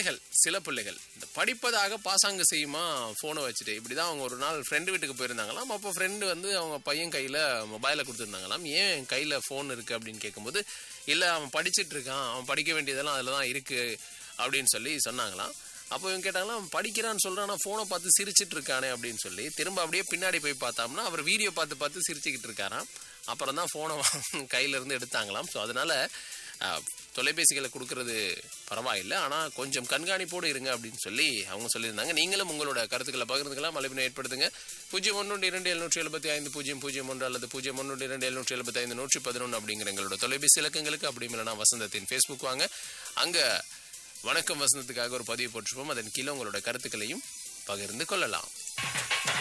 பிள்ளைகள் சில பிள்ளைகள் இந்த படிப்பதாக பாசாங்க செய்யுமா ஃபோனை வச்சுட்டு இப்படி தான் அவங்க ஒரு நாள் ஃப்ரெண்டு வீட்டுக்கு போயிருந்தாங்களாம் அப்போ ஃப்ரெண்டு வந்து அவங்க பையன் கையில் மொபைலை கொடுத்துருந்தாங்களாம் ஏன் என் கையில் ஃபோன் இருக்குது அப்படின்னு கேட்கும்போது இல்லை அவன் படிச்சிட்டு இருக்கான் அவன் படிக்க வேண்டியதெல்லாம் அதில் தான் இருக்குது அப்படின்னு சொல்லி சொன்னாங்களாம் அப்போ இவங்க கேட்டாங்களா அவன் படிக்கிறான்னு சொல்கிறான் ஆனால் ஃபோனை பார்த்து சிரிச்சிட்டு இருக்கானே அப்படின்னு சொல்லி திரும்ப அப்படியே பின்னாடி போய் பார்த்தோம்னா அவர் வீடியோ பார்த்து பார்த்து சிரிச்சுக்கிட்டு இருக்காராம் அப்புறம் தான் ஃபோனை கையில இருந்து எடுத்தாங்களாம் ஸோ அதனால அஹ், தொலைபேசிகளை கொடுக்கறது பரவாயில்லை ஆனால் கொஞ்சம் கண்காணிப்போடு இருங்க அப்படின்னு சொல்லி அவங்க சொல்லியிருந்தாங்க நீங்களும் உங்களோட கருத்துக்களை பகிர்ந்துக்கலாம் மலைப்பினை ஏற்படுத்துங்க பூஜ்ஜியம் ஒன்று இரண்டு எழுநூற்றி எழுபத்தி ஐந்து பூஜ்ஜியம் பூஜ்ஜியம் ஒன்று அல்லது பூஜ்ஜியம் ஒன்று இரண்டு எழுநூற்றி எழுபத்தி ஐந்து நூற்றி பதினொன்று அப்படிங்கிற எங்களோட தொலைபேசி இலக்கங்களுக்கு அப்படி இல்லைனா வசந்தத்தின் ஃபேஸ்புக் வாங்க அங்கே வணக்கம் வசந்தத்துக்காக ஒரு பதிவு போட்டிருப்போம் அதன் கீழே உங்களோட கருத்துக்களையும் பகிர்ந்து கொள்ளலாம்